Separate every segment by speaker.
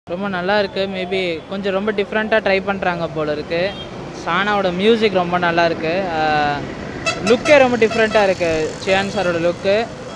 Speaker 1: ரொம்ப நல்லா இருக்கு மேபி கொஞ்சம் ரொம்ப டிஃப்ரெண்ட்டாக ட்ரை பண்ணுறாங்க போல இருக்கு சானாவோட மியூசிக் ரொம்ப நல்லா இருக்கு லுக்கே ரொம்ப டிஃப்ரெண்ட்டாக இருக்கு சியான் சாரோட லுக்கு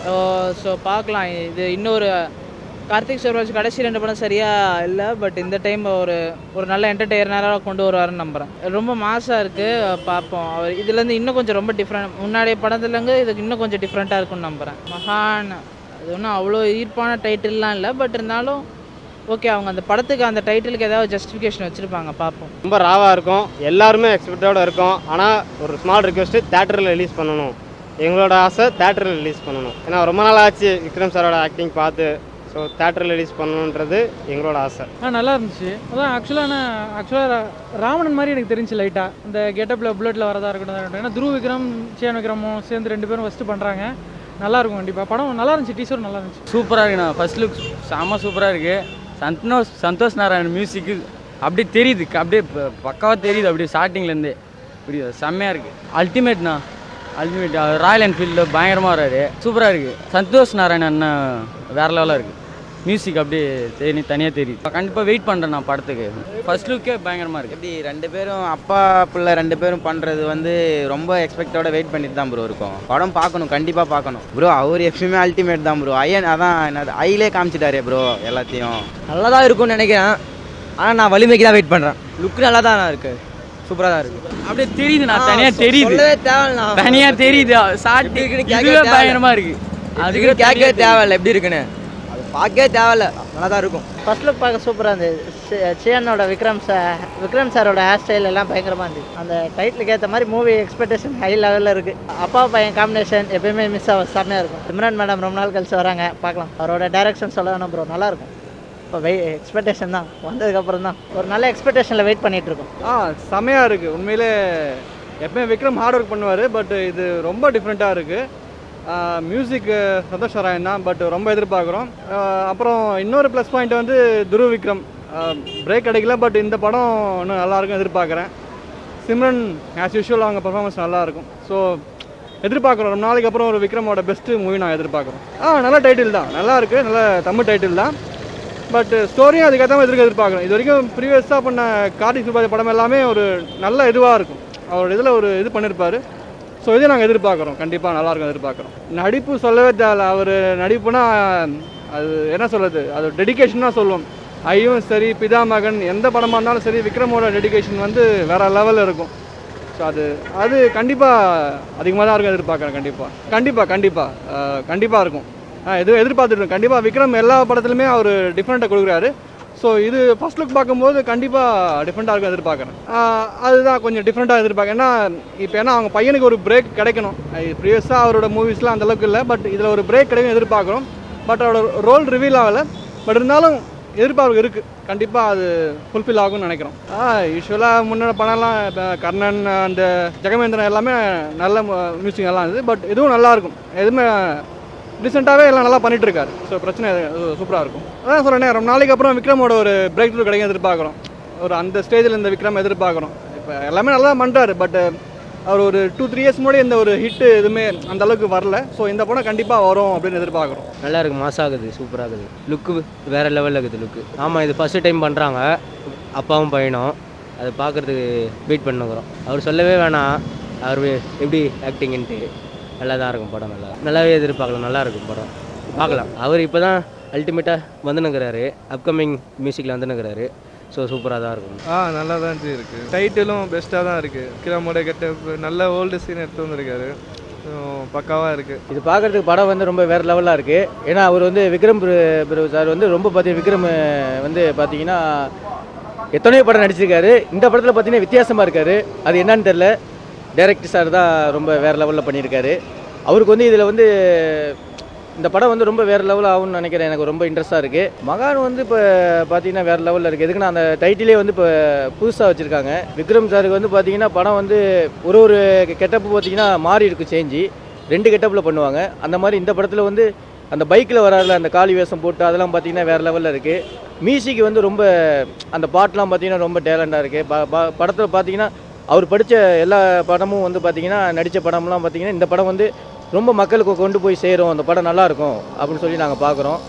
Speaker 1: ஸோ பார்க்கலாம் இது இன்னொரு கார்த்திக் சுப்ராஜ் கடைசி ரெண்டு படம் சரியாக இல்லை பட் இந்த டைம் ஒரு ஒரு நல்ல என்டர்டெய்னராக கொண்டு வருவாருன்னு நம்புகிறேன் ரொம்ப மாசாக இருக்குது பார்ப்போம் அவர் இதுலேருந்து இன்னும் கொஞ்சம் ரொம்ப டிஃப்ரெண்ட் முன்னாடிய படத்துலேருந்து இதுக்கு இன்னும் கொஞ்சம் டிஃப்ரெண்ட்டாக இருக்கும்னு நம்புகிறேன் மகான் அது ஒன்றும் அவ்வளோ ஈர்ப்பான டைட்டில்லாம் இல்லை பட் இருந்தாலும் ஓகே அவங்க அந்த படத்துக்கு அந்த டைட்டிலுக்கு ஏதாவது ஜஸ்டிஃபிகேஷன் வச்சுருப்பாங்க பார்ப்போம்
Speaker 2: ரொம்ப ராவாக இருக்கும் எல்லாருமே எக்ஸ்பெக்டோட இருக்கும் ஆனால் ஒரு ஸ்மால் ரிக்வெஸ்ட்டு தேட்டரில் ரிலீஸ் பண்ணணும் எங்களோட ஆசை தேட்டரில் ரிலீஸ் பண்ணணும் ஏன்னா ரொம்ப நாள் ஆச்சு விக்ரம் சாரோட ஆக்டிங் பார்த்து ஸோ தேட்டரில் ரிலீஸ் பண்ணணுன்றது எங்களோட ஆசை
Speaker 3: ஆ நல்லா இருந்துச்சு அதான் ஆக்சுவலாக நான் ஆக்சுவலாக ராவணன் மாதிரி எனக்கு தெரிஞ்சு லைட்டாக இந்த கெட்டப்பில் புல்லட்டில் வரதா இருக்கட்டும் ஏன்னா துருவ விக்ரம் சேன் விக்ரமும் சேர்ந்து ரெண்டு பேரும் ஃபஸ்ட்டு பண்ணுறாங்க நல்லா இருக்கும் கண்டிப்பாக படம் நல்லா இருந்துச்சு டீச்சரும் நல்லா இருந்துச்சு
Speaker 4: சூப்பராக இருக்குண்ணா ஃபர்ஸ்ட் லுக் செம்ம சூப்பராக இருக்குது சந்தோஷ் சந்தோஷ் நாராயண் மியூசிக்கு அப்படியே தெரியுது அப்படியே ப- பக்காவா தெரியுது அப்படியே ஸ்டார்டிங்லேருந்தே புரியுது செம்மையாக இருக்குது அல்டிமேட்ண்ணா அல்டிமேட் ராயல் என்ஃபீல்டில் பயங்கரமாக வராரு சூப்பராக இருக்குது சந்தோஷ் நாராயண் அண்ணன் வேறு லெவலாக இருக்குது மியூசிக் அப்படியே தெரி தனியாக தெரியுது கண்டிப்பாக வெயிட் பண்ணுறேன் நான் படத்துக்கு ஃபர்ஸ்ட் லுக்கே பயங்கரமாக இருக்குது
Speaker 5: எப்படி ரெண்டு பேரும் அப்பா பிள்ளை ரெண்டு பேரும் பண்ணுறது வந்து ரொம்ப எக்ஸ்பெக்டோட வெயிட் பண்ணிட்டு தான் ப்ரோ இருக்கும் படம் பார்க்கணும் கண்டிப்பாக பார்க்கணும் ப்ரோ அவர் எப்பயுமே அல்டிமேட் தான் ப்ரோ ஐயன் அதான் என்னது ஐலே காமிச்சிட்டாரே ப்ரோ எல்லாத்தையும்
Speaker 6: நல்லா தான் இருக்கும்னு நினைக்கிறேன் ஆனால் நான் வலிமைக்கு தான் வெயிட் பண்ணுறேன் லுக் நல்லா தான் இருக்கு சூப்பராக தான் இருக்கு
Speaker 4: அப்படியே தெரியுது நான் தனியாக தெரியுது
Speaker 6: சொல்லவே தேவையில்ல
Speaker 4: தனியாக தெரியுது ஸ்டார்ட்
Speaker 6: எப்படி இருக்குன்னு கேட்கவே
Speaker 4: இதுவே
Speaker 6: தேவையில்ல.
Speaker 4: பயங்கரமாக இருக்குது
Speaker 6: அதுக்கு கேட்கவே தேவையில்ல எப்படி இருக்குன்னு அது பார்க்கவே தேவையில்ல நல்லா தான் இருக்கும்
Speaker 7: ஃபர்ஸ்ட் லுக் பார்க்க சூப்பராக இருந்தது சி- சியானோட விக்ரம் சார் விக்ரம் சாரோட ஹேர் ஸ்டைல் எல்லாம் பயங்கரமாக இருந்துச்சு அந்த டைட்டிலுக்கு ஏற்ற மாதிரி மூவி எக்ஸ்பெக்டேஷன் ஹை லெவலில் இருக்குது அப்பா பையன் காம்பினேஷன் எப்பயுமே மிஸ் ஆக செம்மையாக இருக்கும் சிம்ரன் மேடம் ரொம்ப நாள் கழிச்சு வராங்க பார்க்கலாம் அவரோட டைரக்ஷன் சொல்ல வேணும் ப்ரோ நல்லா இருக்கும் இப்போ வெய் எக்ஸ்பெக்டேஷன் தான் வந்ததுக்கப்புறம் தான் ஒரு நல்ல எக்ஸ்பெக்டேஷனில் வெயிட் பண்ணிட்டு இருக்கோம்
Speaker 8: ஆ செமையாக இருக்குது உண்மையிலே எப்பவுமே விக்ரம் ஹார்ட் ஒர்க் பண்ணுவார் பட் இது ரொம்ப டிஃப்ரெண்ட்டாக இருக்குது மியூசிக் சந்தோஷ் நாராயண் தான் பட் ரொம்ப எதிர்பார்க்குறோம் அப்புறம் இன்னொரு ப்ளஸ் பாயிண்ட் வந்து துருவ் விக்ரம் பிரேக் கிடைக்கல பட் இந்த படம் இன்னும் நல்லா இருக்கும் எதிர்பார்க்குறேன் சிம்ரன் ஆஸ் யூஷுவல் அவங்க பர்ஃபார்மன்ஸ் நல்லாயிருக்கும் ஸோ எதிர்பார்க்குறோம் ரொம்ப நாளைக்கு அப்புறம் ஒரு விக்ரமோட பெஸ்ட்டு மூவி நான் எதிர்பார்க்குறோம் ஆ நல்ல டைட்டில் தான் நல்லா இருக்குது நல்ல தமிழ் டைட்டில் தான் பட் ஸ்டோரியும் அதுக்கேற்ற மாதிரி எதிர்க்க எதிர்பார்க்குறோம் இது வரைக்கும் ப்ரீவியஸாக பண்ண கார்த்திக் சுப்ராஜ் படம் எல்லாமே ஒரு நல்ல இதுவாக இருக்கும் அவர் இதில் ஒரு இது பண்ணியிருப்பார் ஸோ இதை நாங்கள் எதிர்பார்க்குறோம் கண்டிப்பாக நல்லாயிருக்கும் எதிர்பார்க்குறோம் நடிப்பு சொல்லவே தேவையில்ல அவர் நடிப்புனா அது என்ன சொல்கிறது அது டெடிகேஷன் தான் சொல்லுவோம் ஐயும் சரி பிதா மகன் எந்த படமாக இருந்தாலும் சரி விக்ரமோட டெடிகேஷன் வந்து வேறு லெவலில் இருக்கும் ஸோ அது அது கண்டிப்பாக அதிகமாக தான் இருக்கும் எதிர்பார்க்குறேன் கண்டிப்பாக கண்டிப்பாக கண்டிப்பாக கண்டிப்பாக இருக்கும் ஆ எது எதிர்பார்த்துட்டு கண்டிப்பாக விக்ரம் எல்லா படத்துலையுமே அவர் டிஃப்ரெண்ட்டாக கொடுக்குறாரு ஸோ இது ஃபர்ஸ்ட் லுக் பார்க்கும்போது கண்டிப்பாக டிஃப்ரெண்ட்டாக இருக்கும் எதிர்பார்க்குறேன் ஆ, அதுதான் கொஞ்சம் டிஃப்ரெண்ட்டாக எதிர்பார்க்கறேன் ஏன்னா இப்போ ஏன்னா அவங்க பையனுக்கு ஒரு பிரேக் கிடைக்கணும் ப்ரீவியஸாக அவரோட மூவிஸ்லாம் அந்த அளவுக்கு இல்லை பட் இதில் ஒரு பிரேக் கிடைக்கும் எதிர்பார்க்குறோம் பட் அவரோட ரோல் ரிவீல் ஆகலை பட் இருந்தாலும் எதிர்பார்ப்பு இருக்குது கண்டிப்பாக அது ஃபுல்ஃபில் ஆகும்னு நினைக்கிறோம் ஆ யூஸ்வலாக முன்னாடி படம்லாம் இப்போ கர்ணன் அந்த ஜெகமேந்திரன் எல்லாமே நல்ல மியூசிக் நல்லா இருந்தது பட் இதுவும் நல்லா இருக்கும் எதுவுமே ரீசெண்டாகவே எல்லாம் நல்லா பண்ணிட்டு இருக்காரு ஸோ பிரச்சனை சூப்பராக இருக்கும் அதான் சொல்கிறேன் ரொம்ப நாளைக்கு அப்புறம் விக்ரமோட ஒரு பிரேக் த்ரூ கிடைக்கும் எதிர்பார்க்குறோம் ஒரு அந்த ஸ்டேஜில் இந்த விக்ரம் எதிர்பார்க்குறோம் இப்போ எல்லாமே நல்லா தான் பண்ணுறாரு பட் அவர் ஒரு டூ த்ரீ இயர்ஸ் முன்னாடி இந்த ஒரு ஹிட்டு எதுவுமே அந்த அளவுக்கு வரல ஸோ இந்த படம் கண்டிப்பாக வரும் அப்படின்னு எதிர்பார்க்குறோம்
Speaker 6: நல்லா இருக்கு மாசாகுது சூப்பராக இருக்குது லுக்கு வேற லெவலில் இருக்குது லுக்கு ஆமாம் இது ஃபஸ்ட்டு டைம் பண்ணுறாங்க அப்பாவும் பையனும் அது பார்க்குறதுக்கு வெயிட் பண்ணுக்கிறோம் அவர் சொல்லவே வேணாம் அவர் எப்படி ஆக்டிங்ன்ட்டு நல்லா தான் இருக்கும் படம் நல்லா நல்லாவே எதிர்பார்க்கலாம் நல்லா இருக்கும் படம் பார்க்கலாம் அவர் இப்போ தான் அல்டிமேட்டாக வந்துனுங்கிறாரு அப்கமிங் மியூசிக்கில் வந்துனுங்கிறாரு ஸோ சூப்பராக தான் இருக்கும்
Speaker 8: ஆ நல்லா தான் இருக்கு டைட்டிலும் பெஸ்ட்டாக தான் இருக்குது விக்ரமோட கெட்ட நல்ல ஓல்டு சீன் எடுத்து வந்திருக்காரு பக்காவாக இருக்குது
Speaker 6: இது பார்க்குறதுக்கு படம் வந்து ரொம்ப வேறு லெவலாக இருக்குது ஏன்னா அவர் வந்து விக்ரம் பிர- பிரபு சார் வந்து ரொம்ப பார்த்தி விக்ரம் அஹ், வந்து பார்த்தீங்கன்னா எத்தனையோ படம் நடிச்சிருக்காரு இந்த படத்தில் பார்த்தீங்கன்னா வித்தியாசமாக இருக்காரு அது என்னன்னு தெரில டைரக்டர் சார் தான் ரொம்ப வேறு லெவலில் பண்ணியிருக்காரு அவருக்கு வந்து இதில் வந்து இந்த படம் வந்து ரொம்ப வேறு லெவல் ஆகும்னு நினைக்கிறேன் எனக்கு ரொம்ப இன்ட்ரெஸ்ட்டாக இருக்குது மகான் வந்து இப்போ பார்த்தீங்கன்னா வேறு லெவலில் இருக்குது எதுக்குன்னா அந்த டைட்டிலே வந்து இப்போ புதுசாக வச்சுருக்காங்க விக்ரம் சாருக்கு வந்து பார்த்தீங்கன்னா படம் வந்து ஒரு ஒரு கெட்டப்பு பார்த்தீங்கன்னா மாறி இருக்கு சேஞ்சு ரெண்டு கெட்டப்பில் பண்ணுவாங்க அந்த மாதிரி இந்த படத்தில் வந்து அந்த பைக்கில் வராதுல அந்த காளி வேஷம் போட்டு அதெல்லாம் பார்த்தீங்கன்னா வேறு லெவலில் இருக்குது மியூசிக் வந்து ரொம்ப அந்த பாட்டெலாம் பார்த்தீங்கன்னா ரொம்ப டேலண்டாக இருக்குது ப ப படத்தில் பார்த்தீங்கன்னா அவர் படித்த எல்லா படமும் வந்து பார்த்தீங்கன்னா நடித்த படம்லாம் பார்த்தீங்கன்னா இந்த படம் வந்து ரொம்ப மக்களுக்கு கொண்டு போய் சேரும் அந்த படம் நல்லா இருக்கும் அப்படின்னு சொல்லி நாங்கள் பார்க்குறோம்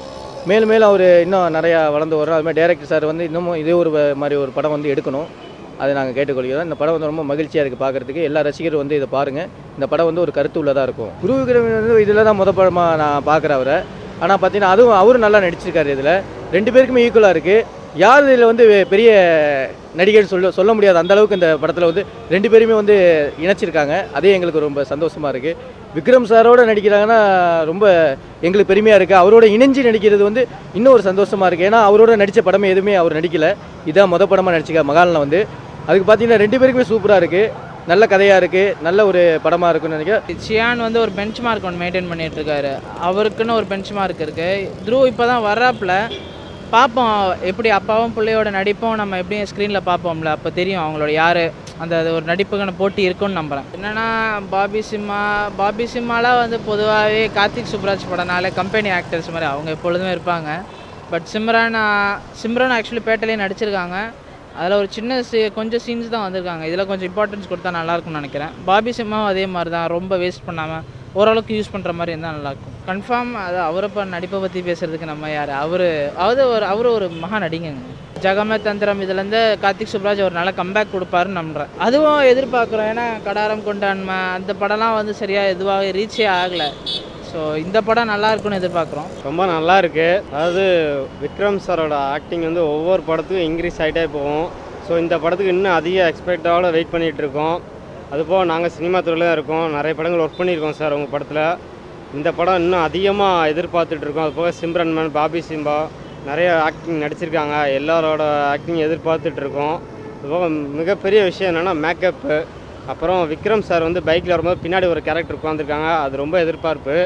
Speaker 6: மேலும் மேலும் அவர் இன்னும் நிறையா வளர்ந்து வரும் அது மாதிரி டேரக்டர் சார் வந்து இன்னமும் இதே ஒரு வ- மாதிரி ஒரு படம் வந்து எடுக்கணும் அதை நாங்கள் கேட்டுக்கொள்கிறோம் இந்த படம் வந்து ரொம்ப மகிழ்ச்சியாக இருக்குது பார்க்குறதுக்கு எல்லா ரசிகரும் வந்து இதை பாருங்கள் இந்த படம் வந்து ஒரு கருத்து உள்ளதாக இருக்கும் குரு விக்ரம் வந்து இதில் தான் முத படமாக நான் பார்க்குறேன் அவரை ஆனால் பார்த்தீங்கன்னா அதுவும் அவரும் நல்லா நடிச்சிருக்காரு இதில் ரெண்டு பேருக்குமே ஈக்குவலாக இருக்குது யார் இதில் வந்து வெ- பெரிய நடிகர்னு சொல்ல சொல்ல முடியாது அந்த அளவுக்கு இந்த படத்தில் வந்து ரெண்டு பேருமே வந்து இணைச்சிருக்காங்க அதே எங்களுக்கு ரொம்ப சந்தோஷமாக இருக்குது விக்ரம் சாரோட நடிக்கிறாங்கன்னா ரொம்ப எங்களுக்கு பெருமையாக இருக்குது அவரோட இணைஞ்சு நடிக்கிறது வந்து இன்னும் ஒரு சந்தோஷமாக இருக்குது ஏன்னா அவரோட நடித்த படமே எதுவுமே அவர் நடிக்கல இதான் முத படமாக நடிச்சிருக்காரு மகாலில் வந்து அதுக்கு பார்த்தீங்கன்னா ரெண்டு பேருக்குமே சூப்பராக இருக்குது நல்ல கதையாக இருக்குது நல்ல ஒரு படமாக இருக்குன்னு நினைக்கிறேன்
Speaker 1: சியான் வந்து ஒரு பெஞ்ச் மார்க் ஒன்று மெயின்டைன் பண்ணிட்டு இருக்காரு அவருக்குன்னு ஒரு பெஞ்ச் மார்க் இருக்கு த்ருவ் இப்போ தான் வர்றாப்புல பார்ப்போம் எப்படி அப்பாவும் பிள்ளையோட நடிப்பும் நம்ம எப்படி ஸ்க்ரீனில் பார்ப்போம்ல அப்போ தெரியும் அவங்களோட யார் அந்த அது ஒரு நடிப்புக்கான போட்டி இருக்குன்னு நம்புகிறேன் என்னன்னா பாபி சிம்மா பாபி சிம்மாலாம் வந்து பொதுவாகவே கார்த்திக் சுப்ராஜ் படனால கம்பெனி ஆக்டர்ஸ் மாதிரி அவங்க எப்பொழுதுமே இருப்பாங்க பட் சிம்ரன் ஆ- சிம்ரன் ஆக்சுவலி பேட்டிலே நடிச்சிருக்காங்க அதில் ஒரு சின்ன சி கொஞ்சம் சீன்ஸ் தான் வந்திருக்காங்க இதில் கொஞ்சம் இம்பார்ட்டன்ஸ் கொடுத்தா நல்லாயிருக்கும்னு நினைக்கிறேன் பாபி சிம்மாவும் அதே மாதிரி தான் ரொம்ப வேஸ்ட் பண்ணாமல் ஓரளவுக்கு யூஸ் பண்ணுற மாதிரி இருந்தால் நல்லாயிருக்கும் கன்ஃபார்ம் அது அவரை இப்போ நடிப்பை பற்றி பேசுகிறதுக்கு நம்ம யார் அவர் அவர் ஒரு அவர் ஒரு மகா நடிகங்க ஜகமே தந்திரம் இதுலேருந்து கார்த்திக் சுப்ராஜ் ஒரு நல்ல கம்பேக் கொடுப்பாருன்னு நம்புறேன் அதுவும் எதிர்பார்க்குறோம் ஏன்னா கடாரம் கொண்டான்மை அந்த படம்லாம் வந்து சரியாக இதுவாக ரீச்சே ஆகலை ஸோ இந்த படம் நல்லா இருக்கும்னு எதிர்பார்க்குறோம்
Speaker 2: ரொம்ப நல்லா இருக்கு அதாவது விக்ரம் சாரோட ஆக்டிங் வந்து ஒவ்வொரு படத்துக்கும் இன்க்ரீஸ் ஆகிட்டே போகும் ஸோ இந்த படத்துக்கு இன்னும் அதிக எக்ஸ்பெக்டோட வெயிட் பண்ணிட்டு இருக்கோம் அதுபோக நாங்கள் சினிமா துறையில் தான் இருக்கோம் நிறைய படங்கள் ஒர்க் பண்ணியிருக்கோம் சார் உங்கள் படத்தில் இந்த படம் இன்னும் அதிகமாக எதிர்பார்த்துட்டு இருக்கோம் அது போக சிம்ரன் மேன் பாபி சிம்பா நிறைய ஆக்டிங் நடிச்சிருக்காங்க எல்லாரோட ஆக்டிங் எதிர்பார்த்துட்டு இருக்கோம் அதுபோக மிகப்பெரிய விஷயம் என்னென்னா மேக்கப்பு அப்புறம் விக்ரம் சார் வந்து பைக்கில் வரும்போது பின்னாடி ஒரு கேரக்டர் உட்காந்துருக்காங்க அது ரொம்ப எதிர்பார்ப்பு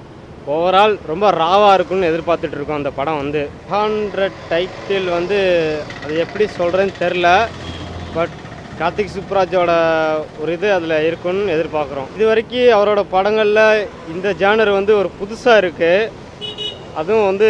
Speaker 2: ஓவரால் ரொம்ப ராவாக இருக்கும்னு எதிர்பார்த்துட்டு இருக்கோம் அந்த படம் வந்து ஹண்ட்ரட் டைட்டில் வந்து அது எப்படி சொல்கிறேன்னு தெரில பட் கார்த்திக் சுப்ராஜோட ஒரு இது அதில் இருக்கும்னு எதிர்பார்க்குறோம் இது வரைக்கும் அவரோட படங்களில் இந்த ஜானர் வந்து ஒரு புதுசாக இருக்குது அதுவும் வந்து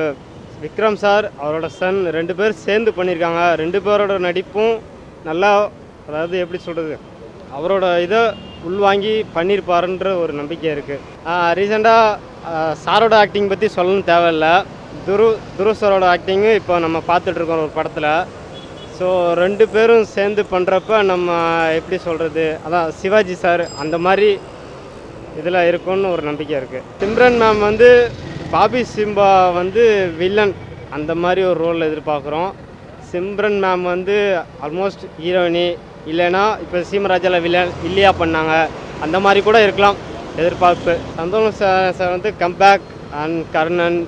Speaker 2: விக்ரம் சார் அவரோட சன் ரெண்டு பேர் சேர்ந்து பண்ணியிருக்காங்க ரெண்டு பேரோட நடிப்பும் நல்லா அதாவது எப்படி சொல்கிறது அவரோட இதை உள்வாங்கி பண்ணியிருப்பாருன்ற ஒரு நம்பிக்கை இருக்குது ரீசெண்டாக சாரோட ஆக்டிங் பற்றி சொல்லணும்னு தேவையில்ல துரு துரு சாரோட ஆக்டிங்கு இப்போ நம்ம பார்த்துட்ருக்கோம் ஒரு படத்தில் ஸோ ரெண்டு பேரும் சேர்ந்து பண்ணுறப்ப நம்ம எப்படி சொல்கிறது அதான் சிவாஜி சார் அந்த மாதிரி இதில் இருக்கும்னு ஒரு நம்பிக்கை இருக்குது சிம்ரன் மேம் வந்து பாபி சிம்பா வந்து வில்லன் அந்த மாதிரி ஒரு ரோல் எதிர்பார்க்குறோம் சிம்ரன் மேம் வந்து ஆல்மோஸ்ட் ஹீரோயினி இல்லைன்னா இப்போ சீமராஜாவில் வில்லன் இல்லையா பண்ணாங்க அந்த மாதிரி கூட இருக்கலாம் எதிர்பார்ப்பு சந்தோஷ் சார் சார் வந்து comeback and Karnan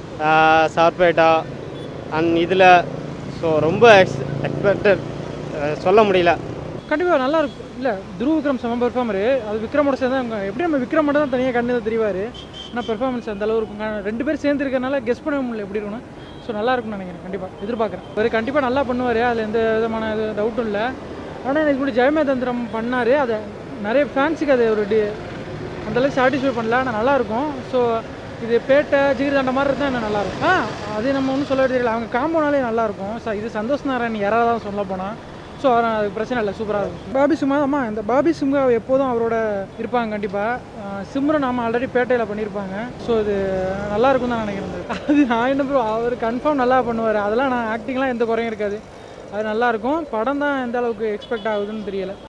Speaker 2: Sarpatta and இதில் ஸோ ரொம்ப எக்ஸ் எக்ஸ்பெக்டட் சொல்ல முடியல
Speaker 3: கண்டிப்பாக நல்லா இருக்கும் இல்லை துருவ விக்ரம் செம பெர்ஃபார்மரு அது விக்ரமோட சேர்ந்து அவங்க எப்படி நம்ம விக்ரம் மட்டும் தான் தனியாக கண்ணு தெரிவார் ஆனால் பெர்ஃபார்மன்ஸ் அந்த அளவு இருக்கும் கா- ரெண்டு பேர் சேர்ந்து இருக்கறனால கெஸ் பண்ண முடியல எப்படி இருக்கணும் ஸோ நல்லா இருக்கும்னு நினைக்கிறேன் கண்டிப்பாக எதிர்பார்க்குறேன் அவர் கண்டிப்பாக நல்லா பண்ணுவார் அதில் எந்த விதமான இது டவுட்டும் இல்லை ஆனால் எனக்கு இப்படி ஜெயமே தந்திரம் பண்ணார் அதை நிறைய ஃபேன்ஸுக்கு அது ஒரு டி அந்தளவுக்கு சாட்டிஸ்ஃபை பண்ணல ஆனால் நல்லாயிருக்கும் ஸோ இது பேட்டை ஜிகிர்தாண்ட மாதிரி இருந்தால் இன்னும் நல்லாயிருக்கும் ஆ அது நம்ம ஒன்றும் சொல்ல தெரியல அவங்க காம்போனாலே நல்லாயிருக்கும் ஸோ இது சந்தோஷ் நாராயண் யாராவது தான் சொல்ல போனால் ஸோ அது பிரச்சனை இல்லை சூப்பராக இருக்கும் பாபி சிம்மா அம்மா இந்த பாபி சிம்ஹா எப்போதும் அவரோட இருப்பாங்க கண்டிப்பாக சிம்ரன் நாம ஆல்ரெடி பேட்டையில் பண்ணியிருப்பாங்க ஸோ இது நல்லா இருக்கும் தான் நினைக்கிறேன் அது நான் என்ன ப்ரோ அவர் கன்ஃபார்ம் நல்லா பண்ணுவார் அதெல்லாம் நான் ஆக்டிங்லாம் எந்த குறையும் இருக்காது அது நல்லா இருக்கும் படம் தான் எந்த அளவுக்கு எக்ஸ்பெக்ட் ஆகுதுன்னு தெரியல